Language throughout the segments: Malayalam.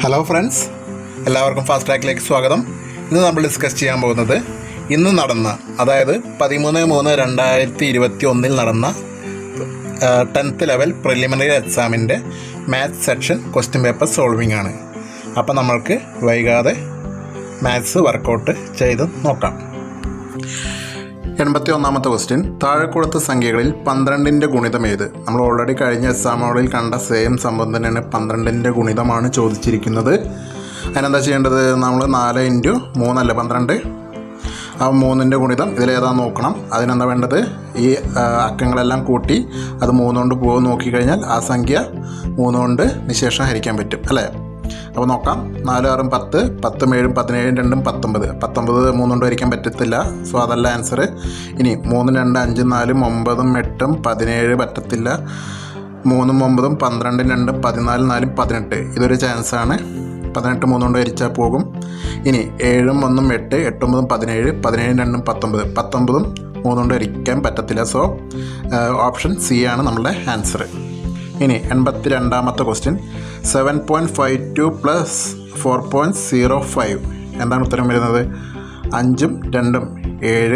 ഹലോ ഫ്രണ്ട്സ് എല്ലാവർക്കും ഫാസ്റ്റ് ട്രാക്കിലേക്ക് സ്വാഗതം ഇന്ന് നമ്മൾ ഡിസ്കസ് ചെയ്യാൻ പോകുന്നത് ഇന്ന് നടന്ന അതായത് പതിമൂന്ന് മൂന്ന് രണ്ടായിരത്തി ഇരുപത്തി ഒന്നിൽ നടന്ന ടെൻത്ത് ലെവൽ പ്രിലിമിനറി എക്സാമിൻ്റെ maths section question paper solving ആണ് അപ്പോൾ നമ്മൾക്ക് വൈകാതെ മാത്സ് വർക്കൗട്ട് ചെയ്ത് നോക്കാം എൺപത്തി ഒന്നാമത്തെ ക്വസ്റ്റ്യൻ താഴെ കൊടുത്ത സംഖ്യകളിൽ പന്ത്രണ്ടിൻ്റെ ഗുണിതം ഏത് നമ്മൾ ഓൾറെഡി കഴിഞ്ഞ എക്സാമുകളിൽ കണ്ട സെയിം സംഭവം തന്നെയാണ് പന്ത്രണ്ടിൻ്റെ ഗുണിതമാണ് ചോദിച്ചിരിക്കുന്നത് അതിനെന്താ ചെയ്യേണ്ടത് നമ്മൾ നാല് ഇൻറ്റു മൂന്നല്ല പന്ത്രണ്ട് ആ മൂന്നിൻ്റെ ഗുണിതം ഇതിലേതാന്ന് നോക്കണം അതിനെന്താ വേണ്ടത് ഈ ആ, അക്കങ്ങളെല്ലാം കൂട്ടി അത് മൂന്നുകൊണ്ട് പോകും നോക്കിക്കഴിഞ്ഞാൽ ആ സംഖ്യ മൂന്നുകൊണ്ട് നിശേഷം ഹരിക്കാൻ പറ്റും അല്ലേ അപ്പോൾ നോക്കാം നാലും ആറും പത്ത് പത്തും ഏഴും പതിനേഴും രണ്ടും പത്തൊമ്പത് പത്തൊമ്പത് മൂന്നുകൊണ്ട് വരിക്കാൻ പറ്റത്തില്ല സോ അതല്ല ആൻസർ ഇനി മൂന്നും രണ്ട് അഞ്ചും നാലും ഒമ്പതും എട്ടും പതിനേഴ് പറ്റത്തില്ല മൂന്നും ഒമ്പതും പന്ത്രണ്ടും രണ്ടും പതിനാലും നാലും പതിനെട്ട് ഇതൊരു ചാൻസാണ് പതിനെട്ട് മൂന്നുകൊണ്ട് വരിച്ചാൽ പോകും ഇനി ഏഴും ഒന്നും എട്ട് എട്ടൊമ്പതും പതിനേഴ് പതിനേഴും രണ്ടും പത്തൊമ്പത് പത്തൊമ്പതും മൂന്നുകൊണ്ട് വരിക്കാൻ പറ്റത്തില്ല സോ ഓപ്ഷൻ സി ആണ് നമ്മളുടെ ആൻസർ ഇനി എൺപത്തി രണ്ടാമത്തെ question seven point five two plus four point zero five എന്താണ് ഉത്തരം വരുന്നത് അഞ്ചും രണ്ടും ഏഴ്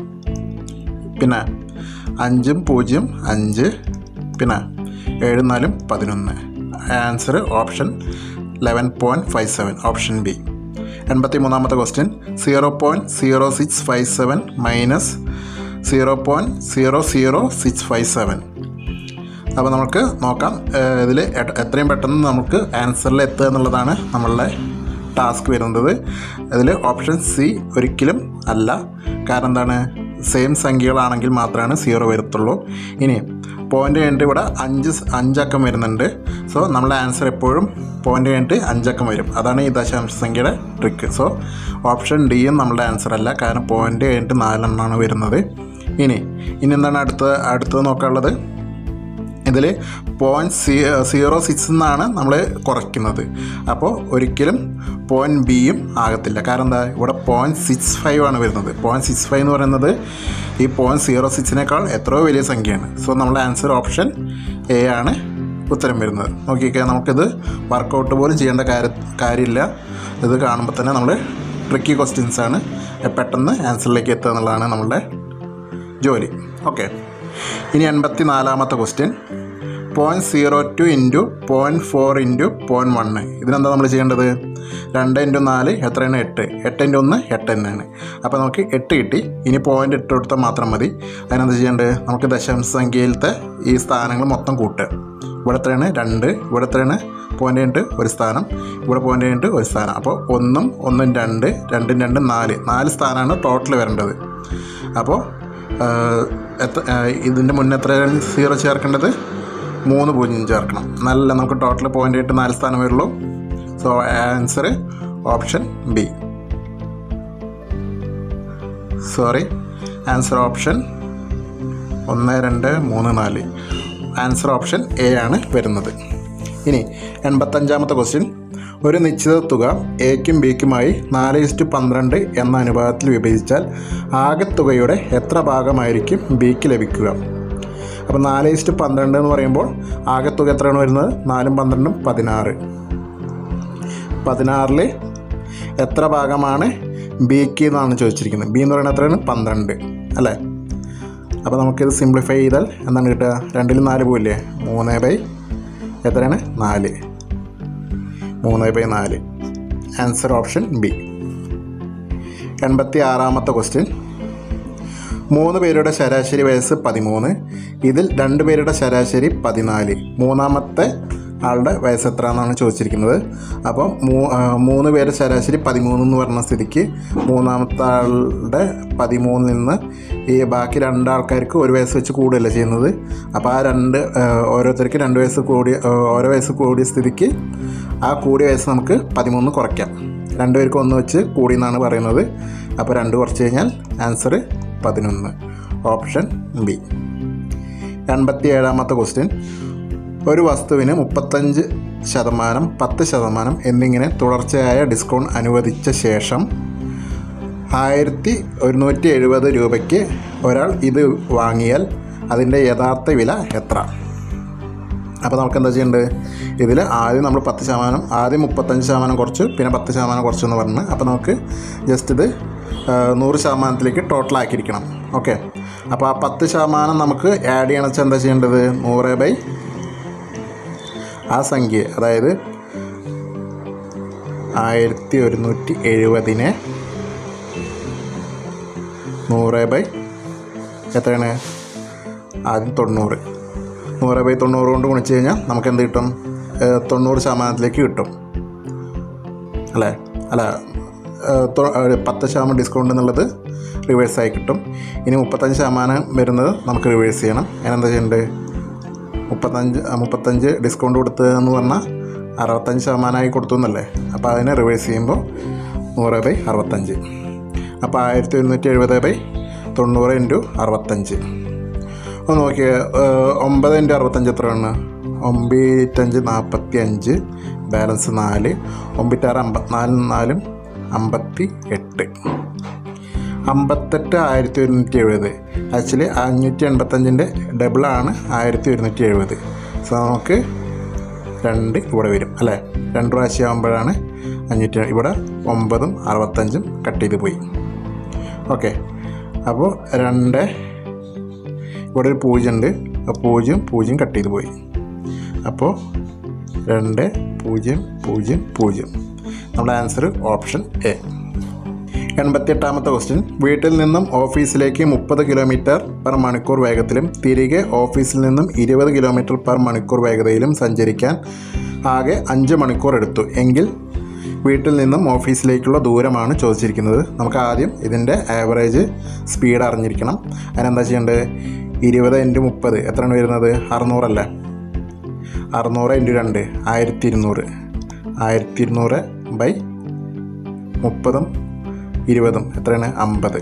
പിന്നെ അഞ്ചും പൂജ്യം അഞ്ച് പിന്നെ ഏഴ് നാലും പതിനൊന്ന് answer option eleven point five seven option B എൺപത്തി മൂന്നാമത്തെ question zero point zero six five seven minus zero point zero zero six five seven അപ്പോൾ നമുക്ക് നോക്കാം ഇതിൽ എത്രയും പെട്ടെന്ന് നമുക്ക് ആൻസറിൽ എത്തുക എന്നുള്ളതാണ് നമ്മളുടെ ടാസ്ക് വരുന്നത് ഇതിൽ ഓപ്ഷൻ സി ഒരിക്കലും അല്ല കാരണം എന്താണ് സെയിം സംഖ്യകളാണെങ്കിൽ മാത്രമാണ് സീറോ വരത്തുള്ളൂ ഇനി പോയിൻ്റ് കഴിഞ്ഞിട്ട് ഇവിടെ അഞ്ച് സ് അഞ്ചക്കം വരുന്നുണ്ട് സോ നമ്മുടെ ആൻസർ എപ്പോഴും പോയിൻ്റ് കഴിഞ്ഞിട്ട് അഞ്ചക്കം വരും അതാണ് ഈ ദശാംശ സംഖ്യയുടെ ട്രിക്ക് സോ ഓപ്ഷൻ ഡിയും നമ്മുടെ ആൻസർ അല്ല കാരണം പോയിൻ്റ് കഴിഞ്ഞിട്ട് നാലെണ്ണമാണ് വരുന്നത് ഇനി ഇനി എന്താണ് അടുത്ത അടുത്തത് നോക്കാനുള്ളത് ഇതിൽ പോയിൻറ്റ് സീ സീറോ സിക്സ് എന്നാണ് നമ്മൾ കുറയ്ക്കുന്നത് അപ്പോൾ ഒരിക്കലും പോയിൻറ്റ് ബിയും ആകത്തില്ല കാരണം എന്താ ഇവിടെ പോയിൻറ്റ് സിക്സ് ഫൈവ് ആണ് വരുന്നത് പോയിൻറ്റ് സിക്സ് ഫൈവ് എന്ന് പറയുന്നത് ഈ പോയിൻറ്റ് സീറോ സിക്സിനേക്കാൾ എത്രയോ വലിയ സംഖ്യയാണ് സോ നമ്മുടെ ആൻസർ ഓപ്ഷൻ എ ആണ് ഉത്തരം വരുന്നത് നോക്കിയൊക്കെ നമുക്കിത് വർക്കൗട്ട് പോലും ചെയ്യേണ്ട കാര്യ കാര്യമില്ല ഇത് കാണുമ്പോൾ തന്നെ നമ്മൾ ട്രിക്കി ക്വസ്റ്റ്യൻസ് ആണ് പെട്ടെന്ന് ആൻസറിലേക്ക് എത്തുക എന്നുള്ളതാണ് നമ്മളുടെ ജോലി ഓക്കെ ഇനി എൺപത്തി നാലാമത്തെ question point zero two into point four into point one ഇതിനെന്താ നമ്മൾ ചെയ്യേണ്ടത് രണ്ട് ഇൻറ്റു നാല് എത്രയാണ് എട്ട് എട്ട് ഇൻറ്റു ഒന്ന് എട്ട് തന്നെയാണ് അപ്പോൾ നമുക്ക് എട്ട് കിട്ടി ഇനി പോയിൻ്റ് ഇട്ട് കൊടുത്താൽ മാത്രം മതി അതിനെന്താ ചെയ്യേണ്ടത് നമുക്ക് ദശാംശ സംഖ്യയിലത്തെ ഈ സ്ഥാനങ്ങൾ മൊത്തം കൂട്ടുക ഇവിടെ എത്രയാണ് രണ്ട് ഇവിടെ എത്രയാണ് പോയിൻ്റ് കഴിഞ്ഞിട്ട് ഒരു സ്ഥാനം ഇവിടെ പോയിൻ്റ് കഴിഞ്ഞിട്ട് ഒരു സ്ഥാനം അപ്പോൾ ഒന്നും ഒന്നും രണ്ട് രണ്ടും രണ്ടും നാല് നാല് സ്ഥാനമാണ് ടോട്ടൽ വരേണ്ടത് അപ്പോൾ എത്ര ഇതിൻ്റെ മുന്നേ എത്രയാണ് സീറോ ചേർക്കേണ്ടത് മൂന്ന് പൂജ്യം ചേർക്കണം നല്ല നമുക്ക് ടോട്ടൽ പോയിൻ്റ് ആയിട്ട് നാല് സ്ഥാനം വരുള്ളൂ so answer option B sorry answer option ഒന്ന് രണ്ട് മൂന്ന് നാല് ആൻസർ ഓപ്ഷൻ എ ആണ് വരുന്നത് ഇനി എൺപത്തഞ്ചാമത്തെ ക്വസ്റ്റ്യൻ ഒരു നിശ്ചിത തുക എക്കും ബിക്കുമായി നാല് ഇസ്റ്റു പന്ത്രണ്ട് എന്ന അനുപാതത്തിൽ വിഭജിച്ചാൽ ആകെ തുകയുടെ എത്ര ഭാഗമായിരിക്കും ബിക്ക് ലഭിക്കുക അപ്പോൾ നാല് ഇസ്റ്റു പന്ത്രണ്ട് എന്ന് പറയുമ്പോൾ ആകെ തുക എത്രയാണ് വരുന്നത് നാലും പന്ത്രണ്ടും പതിനാറ് പതിനാറിൽ എത്ര ഭാഗമാണ് ബിക്ക് എന്നാണ് ചോദിച്ചിരിക്കുന്നത് ബി എന്ന് പറയുന്നത് എത്രയാണ് പന്ത്രണ്ട് അല്ലേ അപ്പോൾ നമുക്കിത് സിംപ്ലിഫൈ ചെയ്താൽ എന്താണ് കിട്ടുക രണ്ടിൽ നാല് പോയില്ലേ മൂന്ന് ബൈ എത്രയാണ് നാല് മൂന്ന് ബൈ നാല് ആൻസർ ഓപ്ഷൻ ബി എൺപത്തി ആറാമത്തെ ക്വസ്റ്റ്യൻ മൂന്ന് പേരുടെ ശരാശരി വയസ്സ് പതിമൂന്ന് ഇതിൽ രണ്ട് പേരുടെ ശരാശരി പതിനാല് മൂന്നാമത്തെ ആളുടെ വയസ്സ് എത്ര എന്നാണ് ചോദിച്ചിരിക്കുന്നത് അപ്പോൾ മൂ ആ, മൂന്ന് പേരുടെ ശരാശരി പതിമൂന്ന് എന്ന് പറഞ്ഞ സ്ഥിതിക്ക് മൂന്നാമത്തെ ആളുടെ പതിമൂന്നിൽ നിന്ന് ഈ ബാക്കി രണ്ട് ആൾക്കാർക്ക് ഒരു വയസ്സ് വെച്ച് കൂടുകയല്ല ചെയ്യുന്നത് അപ്പോൾ ആ രണ്ട് ആ, ഓരോരുത്തർക്ക് രണ്ട് വയസ്സ് കൂടി ആ, ഓരോ വയസ്സ് കൂടിയ സ്ഥിതിക്ക് ആ കൂടിയ വയസ്സ് നമുക്ക് പതിമൂന്ന് കുറയ്ക്കാം രണ്ടുപേർക്ക് ഒന്ന് വെച്ച് കൂടി എന്നാണ് പറയുന്നത് അപ്പോൾ രണ്ട് കുറച്ച് കഴിഞ്ഞാൽ ആൻസർ പതിനൊന്ന് ഓപ്ഷൻ ബി എൺപത്തി ഏഴാമത്തെ ക്വസ്റ്റ്യൻ ഒരു വസ്തുവിന് മുപ്പത്തഞ്ച് ശതമാനം പത്ത് ശതമാനം എന്നിങ്ങനെ തുടർച്ചയായ ഡിസ്കൗണ്ട് അനുവദിച്ച ശേഷം ആയിരത്തി ഒരുന്നൂറ്റി എഴുപത് രൂപയ്ക്ക് ഒരാൾ ഇത് വാങ്ങിയാൽ അതിൻ്റെ യഥാർത്ഥ വില എത്ര അപ്പോൾ നമുക്ക് എന്താ ചെയ്യേണ്ടത് ഇതിൽ ആദ്യം നമ്മൾ പത്ത് ശതമാനം ആദ്യം മുപ്പത്തഞ്ച് ശതമാനം കുറച്ച് പിന്നെ പത്ത് ശതമാനം കുറച്ച് എന്ന് പറഞ്ഞ് അപ്പോൾ നമുക്ക് ജസ്റ്റ് ഇത് ആ, നൂറ് ശതമാനത്തിലേക്ക് ടോട്ടൽ ആക്കിയിരിക്കണം ഓക്കെ അപ്പോൾ ആ പത്ത് ശതമാനം നമുക്ക് ആഡ് ചെയ്യണം വെച്ചാൽ എന്താ ചെയ്യേണ്ടത് നൂറ് ബൈ ആ സംഖ്യ അതായത് ആയിരത്തി ഒരുന്നൂറ്റി എഴുപതിനെ നൂറ് ബൈ എത്രയാണ് ആദ്യം തൊണ്ണൂറ് നൂറ് ബൈ തൊണ്ണൂറ് കൊണ്ട് ഗുണിച്ച് കഴിഞ്ഞാൽ നമുക്ക് എന്ത് കിട്ടും ഏഹ് തൊണ്ണൂറ് ശതമാനത്തിലേക്ക് കിട്ടും അല്ലേ അല്ല ഏഹ് തൊ- ഏഹ് പത്ത് ശതമാനം ഡിസ്കൗണ്ട് എന്നുള്ളത് റിവേഴ്സായി കിട്ടും ഇനി മുപ്പത്തഞ്ച് ശതമാനം വരുന്നത് നമുക്ക് റിവേഴ്സ് ചെയ്യണം അതിനെന്താ ചെയ്യേണ്ടത് മുപ്പത്തഞ്ച് ആ, മുപ്പത്തഞ്ച് ഡിസ്കൗണ്ട് കൊടുത്ത് എന്ന് പറഞ്ഞാൽ അറുപത്തഞ്ച് ശതമാനമായി കൊടുത്തു എന്നല്ലേ അപ്പോൾ അതിനെ റിവേഴ്സ് ചെയ്യുമ്പോൾ നൂറ് ബൈ അറുപത്തഞ്ച് അപ്പോൾ ആയിരത്തി ഒരുന്നൂറ്റി എഴുപത് ബൈ തൊണ്ണൂറ് ഇൻറ്റു അറുപത്തഞ്ച് ഒന്ന് നോക്കിയേ ഏഹ്, ഒമ്പത് ഇൻറ്റു അറുപത്തഞ്ച് എത്രയാണ് ഒമ്പത്തഞ്ച് നാൽപ്പത്തി അഞ്ച് ബാലൻസ് നാല് ഒമ്പത്താറ് അമ്പത്തിനാലും നാലും അമ്പത്തി എട്ട് അമ്പത്തെട്ട് ആയിരത്തി ഒരുന്നൂറ്റി എഴുപത് ആക്ച്വലി അഞ്ഞൂറ്റി എൺപത്തഞ്ചിൻ്റെ ഡബിളാണ് ആയിരത്തി ഒരുന്നൂറ്റി എഴുപത് സോ നമുക്ക് രണ്ട് ഇവിടെ വരും അല്ലേ രണ്ട് പ്രാവശ്യം ആകുമ്പോഴാണ് അഞ്ഞൂറ്റി ഇവിടെ ഒമ്പതും അറുപത്തഞ്ചും കട്ട് ചെയ്ത് പോയി ഓക്കെ അപ്പോൾ രണ്ട് ഇവിടെ ഒരു പൂജ്യം ഉണ്ട് ആ പൂജ്യം പൂജ്യം കട്ട് ചെയ്ത് പോയി അപ്പോൾ രണ്ട് പൂജ്യം പൂജ്യം പൂജ്യം നമ്മുടെ ആൻസർ ഓപ്ഷൻ എ എൺപത്തിയെട്ടാമത്തെ ക്വസ്റ്റ്യൻ വീട്ടിൽ നിന്നും ഓഫീസിലേക്ക് മുപ്പത് കിലോമീറ്റർ പെർ മണിക്കൂർ വേഗത്തിലും തിരികെ ഓഫീസിൽ നിന്നും ഇരുപത് കിലോമീറ്റർ പെർ മണിക്കൂർ വേഗതയിലും സഞ്ചരിക്കാൻ ആകെ അഞ്ച് മണിക്കൂർ എടുത്തു എങ്കിൽ വീട്ടിൽ നിന്നും ഓഫീസിലേക്കുള്ള ദൂരമാണ് ചോദിച്ചിരിക്കുന്നത് നമുക്ക് ആദ്യം ഇതിൻ്റെ ആവറേജ് സ്പീഡ് അറിഞ്ഞിരിക്കണം അതിനെന്താ ചെയ്യേണ്ടത് ഇരുപത് ഇൻറ്റു മുപ്പത് എത്രയാണ് വരുന്നത് അറുന്നൂറല്ലേ അറുന്നൂറ് ഇൻറ്റു രണ്ട് ആയിരത്തി ഇരുന്നൂറ് ആയിരത്തി ഇരുന്നൂറ് ബൈ മുപ്പതും ഇരുപതും എത്രയാണ് അമ്പത്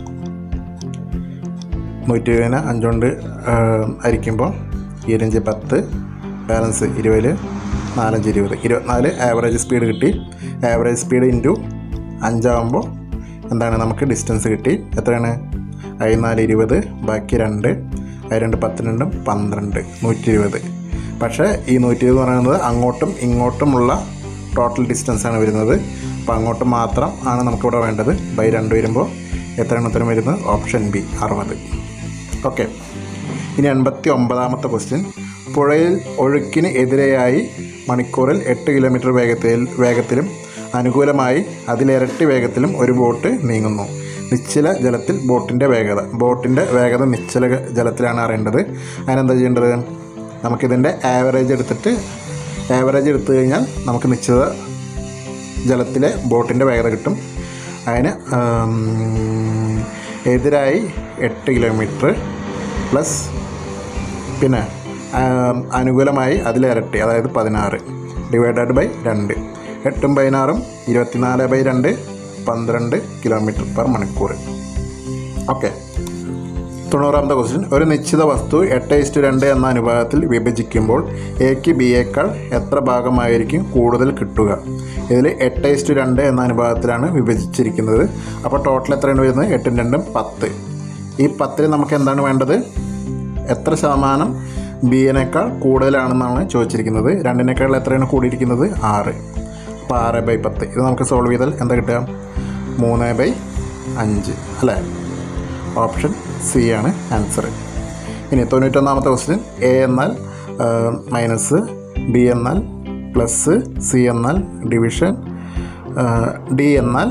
നൂറ്റി ഇരുപതിന് അഞ്ചുകൊണ്ട് അരിക്കുമ്പോൾ ഇരുപഞ്ച് പത്ത് ബാലൻസ് ഇരുപതിൽ നാലഞ്ച് ഇരുപത് ഇരുപത്തിനാല് ആവറേജ് സ്പീഡ് കിട്ടി ആവറേജ് സ്പീഡ് ഇൻറ്റു അഞ്ചാകുമ്പോൾ എന്താണ് നമുക്ക് ഡിസ്റ്റൻസ് കിട്ടി എത്രയാണ് അതിനാല് ഇരുപത് ബാക്കി രണ്ട് അത് രണ്ട് പത്ത് രണ്ടും പന്ത്രണ്ട് നൂറ്റി ഇരുപത് പക്ഷേ ഈ നൂറ്റി ഇരുപത് പറയുന്നത് അങ്ങോട്ടും ഇങ്ങോട്ടുമുള്ള ടോട്ടൽ ഡിസ്റ്റൻസ് ആണ് വരുന്നത് അപ്പോൾ അങ്ങോട്ട് മാത്രം ആണ് നമുക്കിവിടെ വേണ്ടത് ബൈ രണ്ട് വരുമ്പോൾ എത്രയാണ് ഉത്തരം വരുന്നത് ഓപ്ഷൻ ബി അറുപത് ഓക്കെ ഇനി എൺപത്തി ഒമ്പതാമത്തെ ക്വസ്റ്റ്യൻ പുഴയിൽ ഒഴുക്കിന് എതിരെയായി മണിക്കൂറിൽ എട്ട് കിലോമീറ്റർ വേഗത്തിൽ വേഗത്തിലും അനുകൂലമായി അതിലിരട്ടി വേഗത്തിലും ഒരു ബോട്ട് നീങ്ങുന്നു നിശ്ചല ജലത്തിൽ ബോട്ടിൻ്റെ വേഗത ബോട്ടിൻ്റെ വേഗത നിശ്ചല ഗ- ജലത്തിലാണ് അറിയേണ്ടത് അതിനെന്താ ചെയ്യേണ്ടത് നമുക്കിതിൻ്റെ ആവറേജ് എടുത്തിട്ട് ആവറേജ് എടുത്തു കഴിഞ്ഞാൽ നമുക്ക് നിശ്ചിത ജലത്തിലെ ബോട്ടിൻ്റെ വേഗത കിട്ടും അതിന് ആം, എതിരായി എട്ട് കിലോമീറ്റർ പ്ലസ് പിന്നെ ആം, അനുകൂലമായി അതിലിരട്ടി അതായത് പതിനാറ് ഡിവൈഡഡ് ബൈ രണ്ട് എട്ടും പതിനാറും ഇരുപത്തിനാല് ബൈ രണ്ട് പന്ത്രണ്ട് കിലോമീറ്റർ പെർ മണിക്കൂർ ഓക്കെ തൊണ്ണൂറാമത്തെ ക്വസ്റ്റ്യൻ ഒരു നിശ്ചിത വസ്തു എട്ട് ഇസ്റ്റു രണ്ട് എന്ന അനുപാതത്തിൽ വിഭജിക്കുമ്പോൾ എക്ക് ബിയേക്കാൾ എത്ര ഭാഗമായിരിക്കും കൂടുതൽ കിട്ടുക ഇതിൽ എട്ട് ഇസ്റ്റു രണ്ട് എന്ന അനുപാതത്തിലാണ് വിഭജിച്ചിരിക്കുന്നത് അപ്പോൾ ടോട്ടൽ എത്രയാണ് വരുന്നത് എട്ടും രണ്ടും പത്ത് ഈ പത്തിൽ നമുക്ക് എന്താണ് വേണ്ടത് എത്ര ശതമാനം ബിയേക്കാൾ കൂടുതലാണെന്നാണ് ചോദിച്ചിരിക്കുന്നത് രണ്ടിനേക്കാൾ എത്രയാണ് കൂടിയിരിക്കുന്നത് ആറ് അപ്പോൾ ആറ് ബൈ പത്ത് ഇത് നമുക്ക് സോൾവ് ചെയ്താൽ എന്താ കിട്ടുക മൂന്ന് ബൈ അഞ്ച് അല്ലേ ഓപ്ഷൻ സി ആണ് ആൻസർ ഇനി തൊണ്ണൂറ്റൊന്നാമത്തെ ക്വസ്റ്റ്യൻ എ എന്നാൽ മൈനസ് ബി എന്നാൽ പ്ലസ് സി എന്നാൽ ഡിവിഷൻ ഡി എന്നാൽ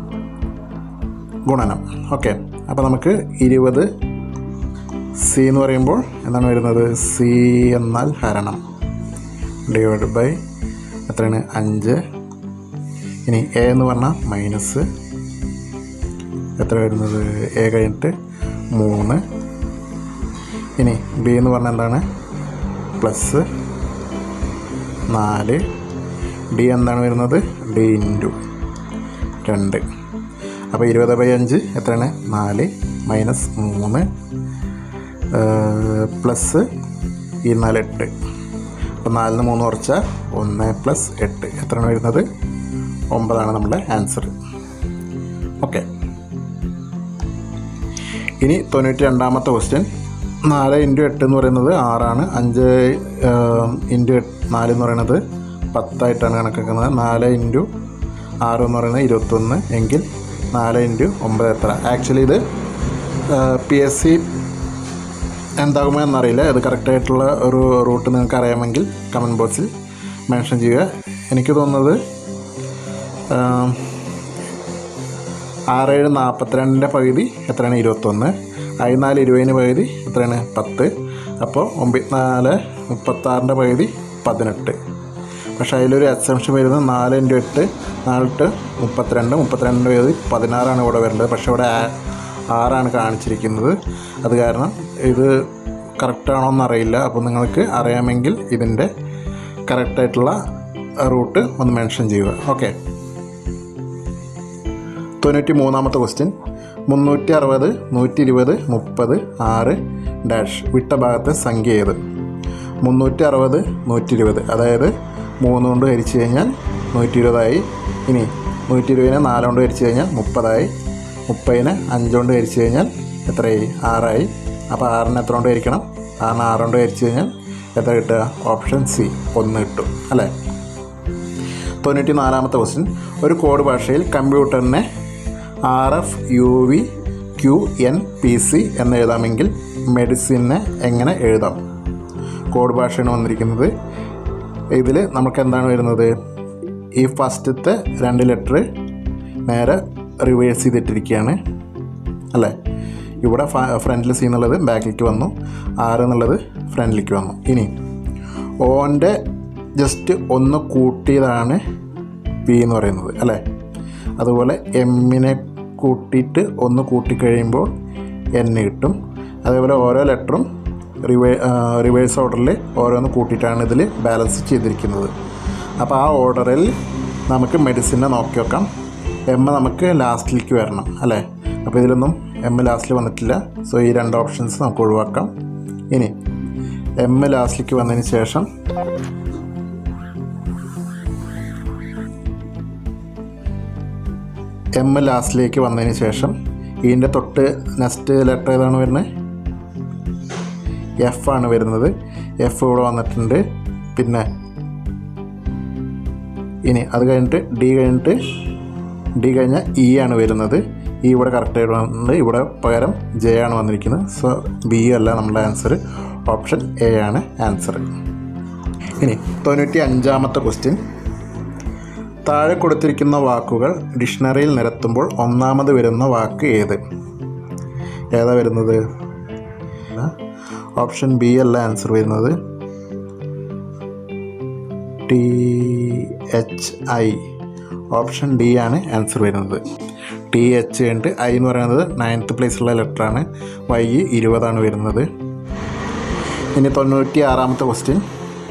ഗുണനം ഓക്കെ അപ്പോൾ നമുക്ക് ഇരുപത് സി എന്ന് പറയുമ്പോൾ എന്താണ് വരുന്നത് സി എന്നാൽ ഹരണം ഡിവൈഡ് ബൈ എത്രയാണ് അഞ്ച് ഇനി എ എന്ന് പറഞ്ഞാൽ മൈനസ് എത്ര വരുന്നത് എ കഴിഞ്ഞിട്ട് മൂന്ന് ഇനി ബി എന്ന് പറഞ്ഞാൽ എന്താണ് പ്ലസ് നാല് ഡി എന്താണ് വരുന്നത് ഡി ഇൻറ്റു രണ്ട് അപ്പോൾ ഇരുപത് ബൈ അഞ്ച് എത്രയാണ് നാല് മൈനസ് മൂന്ന് പ്ലസ് ഈ നാല് എട്ട് അപ്പോൾ നാലിന് മൂന്ന് കുറച്ചാൽ ഒന്ന് പ്ലസ് എട്ട് എത്രയാണ് വരുന്നത് ഒമ്പതാണ് നമ്മുടെ ആൻസർ ഓക്കെ ഇനി തൊണ്ണൂറ്റി രണ്ടാമത്തെ ക്വസ്റ്റ്യൻ നാല് ഇൻറ്റു എട്ട് എന്ന് പറയുന്നത് ആറാണ് അഞ്ച് ഇൻറ്റു എട്ട് നാല് എന്ന് പറയുന്നത് പത്തായിട്ടാണ് കണക്കാക്കുന്നത് നാല് ഇൻറ്റു ആറ് എന്ന് പറയുന്നത് ഇരുപത്തൊന്ന് എങ്കിൽ നാല് ഇൻറ്റു ഒമ്പത് എത്ര ആക്ച്വലി ഇത് പി എസ് സി എന്താകുമോ എന്നറിയില്ല ഇത് കറക്റ്റായിട്ടുള്ള ഒരു റൂട്ട് നിങ്ങൾക്ക് അറിയാമെങ്കിൽ കമൻറ്റ് ബോക്സിൽ മെൻഷൻ ചെയ്യുക എനിക്ക് തോന്നുന്നത് ആം, ആറേഴ് നാൽപ്പത്തിരണ്ടിൻ്റെ പകുതി എത്രയാണ് ഇരുപത്തൊന്ന് അതിനാല് ഇരുപതിന് പകുതി എത്രയാണ് പത്ത് അപ്പോൾ ഒമ്പത്തിനാല് മുപ്പത്താറിൻ്റെ പകുതി പതിനെട്ട് പക്ഷേ അതിലൊരു എക്സംഷൻ വരുന്നത് നാല് ഇൻറ്റു എട്ട് നാലിട്ട് മുപ്പത്തിരണ്ട് മുപ്പത്തിരണ്ടിൻ്റെ പകുതി പതിനാറാണ് ഇവിടെ വരേണ്ടത് പക്ഷേ ഇവിടെ ആ- ആറാണ് കാണിച്ചിരിക്കുന്നത് അത് കാരണം ഇത് കറക്റ്റാണോ എന്നറിയില്ല അപ്പോൾ നിങ്ങൾക്ക് അറിയാമെങ്കിൽ ഇതിൻ്റെ കറക്റ്റായിട്ടുള്ള റൂട്ട് ഒന്ന് മെൻഷൻ ചെയ്യുക ഓക്കെ തൊണ്ണൂറ്റി മൂന്നാമത്തെ ക്വസ്റ്റ്യൻ മുന്നൂറ്റി അറുപത് നൂറ്റി ഇരുപത് മുപ്പത് ആറ് ഡാഷ് വിട്ട ഭാഗത്തെ സംഖ്യ ഏത് മുന്നൂറ്റി അറുപത് നൂറ്റി ഇരുപത് അതായത് മൂന്ന് കൊണ്ട് ഹരിച്ചു കഴിഞ്ഞാൽ നൂറ്റി ഇരുപതായി ഇനി നൂറ്റി ഇരുപതിനെ നാല് കൊണ്ട് ഹരിച്ചു കഴിഞ്ഞാൽ മുപ്പതായി മുപ്പതിന് അഞ്ച് കൊണ്ട് ഹരിച്ചു കഴിഞ്ഞാൽ എത്രയായി ആറായി അപ്പോൾ ആറിന് എത്ര കൊണ്ട് ഹരിക്കണം ആറിന് ആറ് കൊണ്ട് ഹരിച്ചു കഴിഞ്ഞാൽ എത്ര കിട്ടുക ഓപ്ഷൻ സി ഒന്ന് കിട്ടും അല്ലേ തൊണ്ണൂറ്റി നാലാമത്തെ ക്വസ്റ്റ്യൻ ഒരു കോഡ് ഭാഷയിൽ കമ്പ്യൂട്ടറിനെ R F U V Q N P C എന്ന് എഴുതാമെങ്കിൽ മെഡിസിനെ എങ്ങനെ എഴുതാം കോഡ് ഭാഷയാണ് വന്നിരിക്കുന്നത് ഇതിൽ നമുക്ക് എന്താണ് വരുന്നത് ഈ ഫസ്റ്റത്തെ രണ്ട് ലെറ്റർ നേരെ റിവേഴ്സ് ചെയ്തിട്ടിരിക്കുകയാണ് അല്ലേ ഇവിടെ ഫ്രണ്ടിൽ സി എന്നുള്ളത് ബാക്കിലേക്ക് വന്നു ആറ് എന്നുള്ളത് ഫ്രണ്ടിലേക്ക് വന്നു ഇനി ഓൻ്റെ ജസ്റ്റ് ഒന്ന് കൂട്ടിയതാണ് പി എന്ന് പറയുന്നത് അല്ലേ അതുപോലെ എമ്മിനെ കൂട്ടിയിട്ട് ഒന്ന് കൂട്ടിക്കഴിയുമ്പോൾ എൻ കിട്ടും അതേപോലെ ഓരോ ലെറ്ററും റിവേ റിവേഴ്സ് ഓർഡറിൽ ഓരോന്ന് കൂട്ടിയിട്ടാണ് ഇതിൽ ബാലൻസ് ചെയ്തിരിക്കുന്നത് അപ്പോൾ ആ ഓർഡറിൽ നമുക്ക് മെഡിസിനെ നോക്കി വെക്കാം എം നമുക്ക് ലാസ്റ്റിലേക്ക് വരണം അല്ലേ അപ്പോൾ ഇതിലൊന്നും എം ലാസ്റ്റിൽ വന്നിട്ടില്ല സോ ഈ രണ്ട് ഓപ്ഷൻസ് നമുക്ക് ഒഴിവാക്കാം ഇനി എം ലാസ്റ്റിലേക്ക് വന്നതിന് ശേഷം എം ലാസ്റ്റിലേക്ക് വന്നതിന് ശേഷം ഇതിൻ്റെ തൊട്ട് നെക്സ്റ്റ് ലെറ്റർ ഏതാണ് വരുന്നത് എഫ് ആണ് വരുന്നത് എഫ് ഇവിടെ വന്നിട്ടുണ്ട് പിന്നെ ഇനി അത് കഴിഞ്ഞിട്ട് ഡി കഴിഞ്ഞിട്ട് ഡി കഴിഞ്ഞാൽ ഇ ആണ് വരുന്നത് ഇ ഇവിടെ കറക്റ്റായിട്ട് വന്നിട്ടുണ്ട് ഇവിടെ പകരം ജെ ആണ് വന്നിരിക്കുന്നത് സോ ബി അല്ല നമ്മുടെ ആൻസർ ഓപ്ഷൻ എ ആണ് ആൻസർ ഇനി തൊണ്ണൂറ്റി അഞ്ചാമത്തെ ക്വസ്റ്റ്യൻ താഴെ കൊടുത്തിരിക്കുന്ന വാക്കുകൾ ഡിക്ഷണറിയിൽ നിരത്തുമ്പോൾ ഒന്നാമത് വരുന്ന വാക്ക് ഏത് ഏതാ വരുന്നത് ഓപ്ഷൻ ബി അല്ല ആൻസർ വരുന്നത് T H I option D ആണ് ആൻസർ വരുന്നത് ടി എച്ച് കഴിഞ്ഞിട്ട് ഐ എന്ന് പറയുന്നത് നയൻത്ത് പ്ലേസിലുള്ള ലെറ്ററാണ് വൈ ഇരുപതാണ് വരുന്നത് ഇനി തൊണ്ണൂറ്റി ആറാമത്തെ ക്വസ്റ്റ്യൻ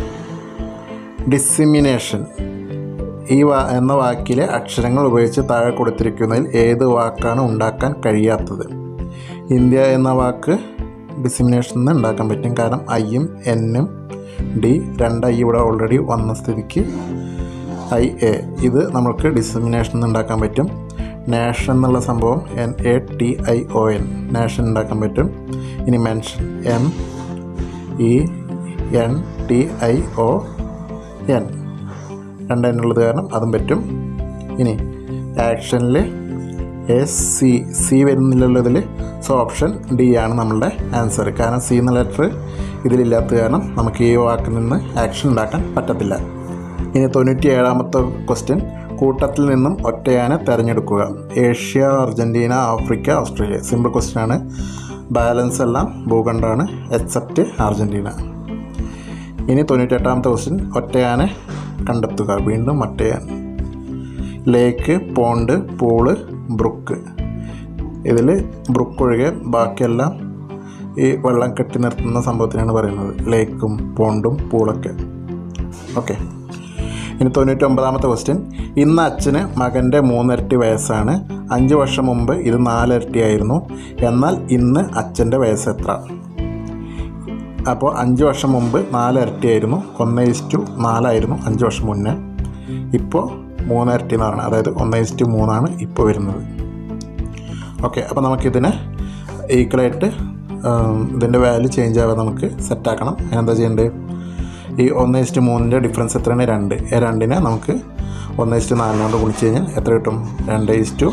ഡിസിമിനേഷൻ ഈ വാ എന്ന വാക്കിലെ അക്ഷരങ്ങൾ ഉപയോഗിച്ച് താഴെ കൊടുത്തിരിക്കുന്നതിൽ ഏത് വാക്കാണ് ഉണ്ടാക്കാൻ കഴിയാത്തത് ഇന്ത്യ എന്ന വാക്ക് ഡിസിമിനേഷൻ നിന്ന് ഉണ്ടാക്കാൻ പറ്റും കാരണം ഐയും എന്നും ഡി രണ്ട് ഐ ഇവിടെ ഓൾറെഡി വന്ന സ്ഥിതിക്ക് ഐ എ ഇത് നമുക്ക് ഡിസിമിനേഷൻ നിന്ന് ഉണ്ടാക്കാൻ പറ്റും നാഷൻ എന്നുള്ള സംഭവം N A T I O N nation ഉണ്ടാക്കാൻ പറ്റും ഇനി mention M E N T I O N രണ്ടെണ്ണുള്ളത് കാരണം അതും പറ്റും ഇനി ആക്ഷനിൽ എസ് സി സി വരുന്നില്ലല്ലോ ഇതിൽ സോ ഓപ്ഷൻ ഡി ആണ് നമ്മളുടെ ആൻസർ കാരണം സി എന്ന ലെറ്റർ ഇതിലില്ലാത്ത കാരണം നമുക്ക് ഈ വാക്കിൽ നിന്ന് ആക്ഷൻ ഉണ്ടാക്കാൻ പറ്റത്തില്ല ഇനി തൊണ്ണൂറ്റി ഏഴാമത്തെ ക്വസ്റ്റ്യൻ കൂട്ടത്തിൽ നിന്നും ഒറ്റയാനെ തിരഞ്ഞെടുക്കുക Asia Argentina Africa Australia simple question ആണ് ബാലൻസ് എല്ലാം ഭൂഖണ്ഡമാണ് എക്സെപ്റ്റ് അർജൻറ്റീന ഇനി തൊണ്ണൂറ്റെട്ടാമത്തെ ക്വസ്റ്റ്യൻ ഒറ്റയാനെ കണ്ടെത്തുക വീണ്ടും ഒറ്റയാൻ ലേക്ക് പോണ്ട് പൂള് ബ്രുക്ക് ഇതിൽ ബ്രുക്ക് ഒഴികെ ബാക്കിയെല്ലാം ഈ വെള്ളം കെട്ടി നിർത്തുന്ന സംഭവത്തിനാണ് പറയുന്നത് ലേക്കും പോണ്ടും പൂളൊക്കെ ഓക്കെ ഇനി തൊണ്ണൂറ്റൊമ്പതാമത്തെ ക്വസ്റ്റ്യൻ ഇന്ന് അച്ഛന് മകൻ്റെ മൂന്നിരട്ടി വയസ്സാണ് അഞ്ച് വർഷം മുമ്പ് ഇത് നാലിരട്ടിയായിരുന്നു എന്നാൽ ഇന്ന് അച്ഛൻ്റെ വയസ്സ് എത്ര അപ്പോൾ അഞ്ച് വർഷം മുമ്പ് നാലിരട്ടിയായിരുന്നു ഒന്ന് ഇസ്റ്റു നാലായിരുന്നു അഞ്ച് വർഷം മുന്നേ ഇപ്പോൾ മൂന്നിരട്ടി എന്ന് പറയുന്നത് അതായത് ഒന്ന് ഇസ്റ്റു മൂന്നാണ് ഇപ്പോൾ വരുന്നത് ഓക്കെ അപ്പോൾ നമുക്കിതിനെ ഈക്വലായിട്ട് ഇതിൻ്റെ വാല്യൂ ചേഞ്ച് ആവാതെ നമുക്ക് സെറ്റാക്കണം അതിനെന്താ ചെയ്യേണ്ടത് ഈ ഒന്ന് ഇസ്റ്റ് മൂന്നിൻ്റെ ഡിഫറൻസ് എത്രയാണ് രണ്ട് ഈ രണ്ടിനെ നമുക്ക് ഒന്ന് ഇസ്റ്റ് നാലിനോട് ഗുണിച്ച് കഴിഞ്ഞാൽ എത്ര കിട്ടും രണ്ട് ഇസ്റ്റു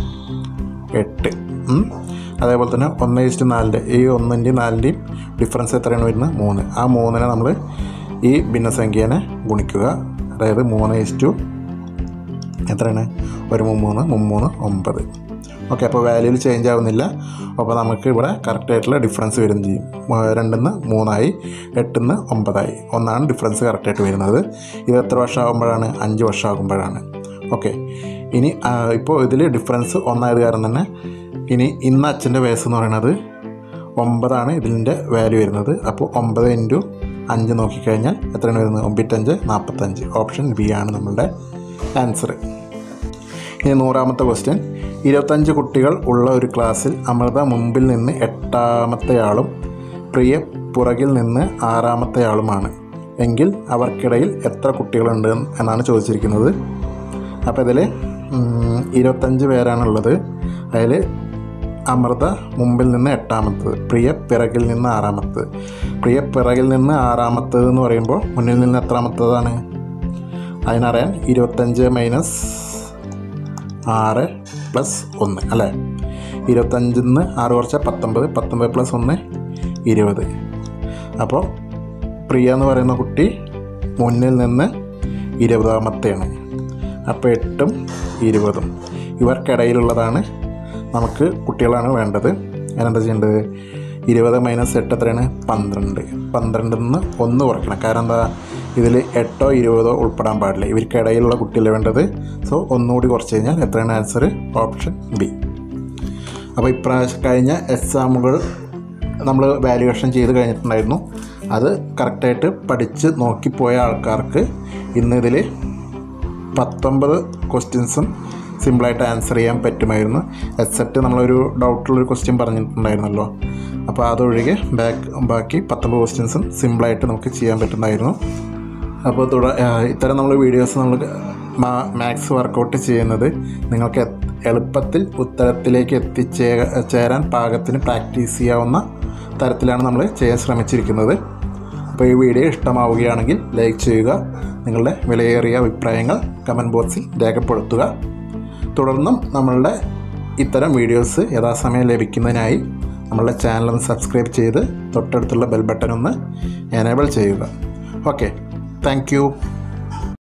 എട്ട് ഉം. അതേപോലെ തന്നെ ഒന്ന് ഇസ്റ്റ് നാലിൻ്റെ ഈ ഒന്നിൻ്റെയും നാലിൻ്റെയും ഡിഫറൻസ് എത്രയാണ് വരുന്നത് മൂന്ന് ആ മൂന്നിനെ നമ്മൾ ഈ ഭിന്നസംഖ്യേനെ ഗുണിക്കുക അതായത് മൂന്ന് ഇസ്റ്റു എത്രയാണ് ഒരു മുമ്മൂന്ന് മുമ്മൂന്ന് ഒമ്പത് ഓക്കെ അപ്പോൾ വാല്യൂയിൽ ചേഞ്ച് ആവുന്നില്ല അപ്പോൾ നമുക്ക് ഇവിടെ കറക്റ്റ് ആയിട്ടുള്ള ഡിഫറൻസ് വരും ചെയ്യും മ- രണ്ടിന്ന് മൂന്നായി എട്ടിന്ന് ഒമ്പതായി ഒന്നാണ് ഡിഫറൻസ് കറക്റ്റായിട്ട് വരുന്നത് ഇത് എത്ര വർഷം ആകുമ്പോഴാണ് അഞ്ച് വർഷം ആകുമ്പോഴാണ് ഓക്കെ ഇനി ആ, ഇപ്പോൾ ഇതിൽ ഡിഫറൻസ് ഒന്നായത് കാരണം തന്നെ ഇനി ഇന്ന് അച്ഛൻ്റെ വയസ്സ് എന്ന് പറയുന്നത് ഒമ്പതാണ് ഇതിൻ്റെ വാല്യൂ വരുന്നത് അപ്പോൾ ഒമ്പത് ഇൻറ്റു അഞ്ച് നോക്കിക്കഴിഞ്ഞാൽ എത്രയാണ് വരുന്നത് ഒമ്പത്തഞ്ച് നാൽപ്പത്തഞ്ച് ഓപ്ഷൻ ബി ആണ് നമ്മളുടെ ആൻസർ ഇനി നൂറാമത്തെ ക്വസ്റ്റ്യൻ ഇരുപത്തഞ്ച് കുട്ടികൾ ഉള്ള ഒരു ക്ലാസ്സിൽ അമൃത മുമ്പിൽ നിന്ന് എട്ടാമത്തെയാളും പ്രിയ പുറകിൽ നിന്ന് ആറാമത്തെയാളുമാണ് എങ്കിൽ അവർക്കിടയിൽ എത്ര കുട്ടികളുണ്ട് എന്നാണ് ചോദിച്ചിരിക്കുന്നത് അപ്പോൾ ഇതിൽ ഇരുപത്തഞ്ച് പേരാണുള്ളത് അതിൽ അമൃത മുമ്പിൽ നിന്ന് എട്ടാമത്തത് പ്രിയ പിറകിൽ നിന്ന് ആറാമത്തത് പ്രിയ പിറകിൽ നിന്ന് ആറാമത്തത് എന്ന് പറയുമ്പോൾ മുന്നിൽ നിന്ന് എത്രാമത്തതാണ് അതിനറിയാൻ ഇരുപത്തഞ്ച് മൈനസ് ആറ് പ്ലസ് ഒന്ന് അല്ലേ ഇരുപത്തഞ്ചിൽ നിന്ന് ആറ് കുറച്ചാൽ പത്തൊമ്പത് പത്തൊമ്പത് പ്ലസ് ഒന്ന് ഇരുപത് അപ്പോൾ പ്രിയ എന്ന് പറയുന്ന കുട്ടി മുന്നിൽ നിന്ന് ഇരുപതാമത്തെയാണ് അപ്പോൾ എട്ടും ഇരുപതും ഇവർക്കിടയിലുള്ളതാണ് നമുക്ക് കുട്ടികളാണ് വേണ്ടത് അതിനെന്താ ചെയ്യേണ്ടത് ഇരുപത് മൈനസ് എട്ട് എത്രയാണ് പന്ത്രണ്ട് പന്ത്രണ്ടിൽ നിന്ന് ഒന്ന് കുറയ്ക്കണം കാരണം എന്താ ഇതിൽ എട്ടോ ഇരുപതോ ഉൾപ്പെടാൻ പാടില്ല ഇവർക്കിടയിലുള്ള കുട്ടിയല്ലേ വേണ്ടത് സോ ഒന്നുകൂടി കുറച്ച് കഴിഞ്ഞാൽ എത്രയാണ് ആൻസർ ഓപ്ഷൻ ബി അപ്പോൾ ഇപ്രാവശ്യം കഴിഞ്ഞ എക്സാമുകൾ നമ്മൾ വാല്യുവേഷൻ ചെയ്ത് കഴിഞ്ഞിട്ടുണ്ടായിരുന്നു അത് കറക്റ്റായിട്ട് പഠിച്ച് നോക്കിപ്പോയ ആൾക്കാർക്ക് ഇന്ന് ഇതിൽ പത്തൊമ്പത് ക്വസ്റ്റ്യൻസും സിമ്പിളായിട്ട് ആൻസർ ചെയ്യാൻ പറ്റുമായിരുന്നു എക്സെപ്റ്റ് നമ്മളൊരു ഡൗട്ടുള്ളൊരു ക്വസ്റ്റ്യൻ പറഞ്ഞിട്ടുണ്ടായിരുന്നല്ലോ അപ്പോൾ അതൊഴികെ ബാക്ക് ബാക്കി പത്തൊമ്പത് ക്വസ്റ്റ്യൻസും സിമ്പിളായിട്ട് നമുക്ക് ചെയ്യാൻ പറ്റുന്നതായിരുന്നു അപ്പോൾ തുട ആ, ഇത്തരം നമ്മൾ വീഡിയോസ് നമ്മൾ മാത്സ് വർക്കൗട്ട് ചെയ്യുന്നത് നിങ്ങൾക്ക് എ- എളുപ്പത്തിൽ ഉത്തരത്തിലേക്ക് എത്തിച്ചേ ചേരാൻ പാകത്തിന് പ്രാക്ടീസ് ചെയ്യാവുന്ന തരത്തിലാണ് നമ്മൾ ചെയ്യാൻ ശ്രമിച്ചിരിക്കുന്നത് അപ്പോൾ ഈ വീഡിയോ ഇഷ്ടമാവുകയാണെങ്കിൽ ലൈക്ക് ചെയ്യുക നിങ്ങളുടെ വിലയേറിയ അഭിപ്രായങ്ങൾ കമൻറ്റ് ബോക്സിൽ രേഖപ്പെടുത്തുക തുടർന്നും നമ്മളുടെ ഇത്തരം വീഡിയോസ് യഥാസമയം ലഭിക്കുന്നതിനായി നമ്മളുടെ ചാനൽ ഒന്ന് സബ്സ്ക്രൈബ് ചെയ്ത് തൊട്ടടുത്തുള്ള ബെൽ ബട്ടൺ ഒന്ന് എനേബിൾ ചെയ്യുക ഓക്കെ താങ്ക്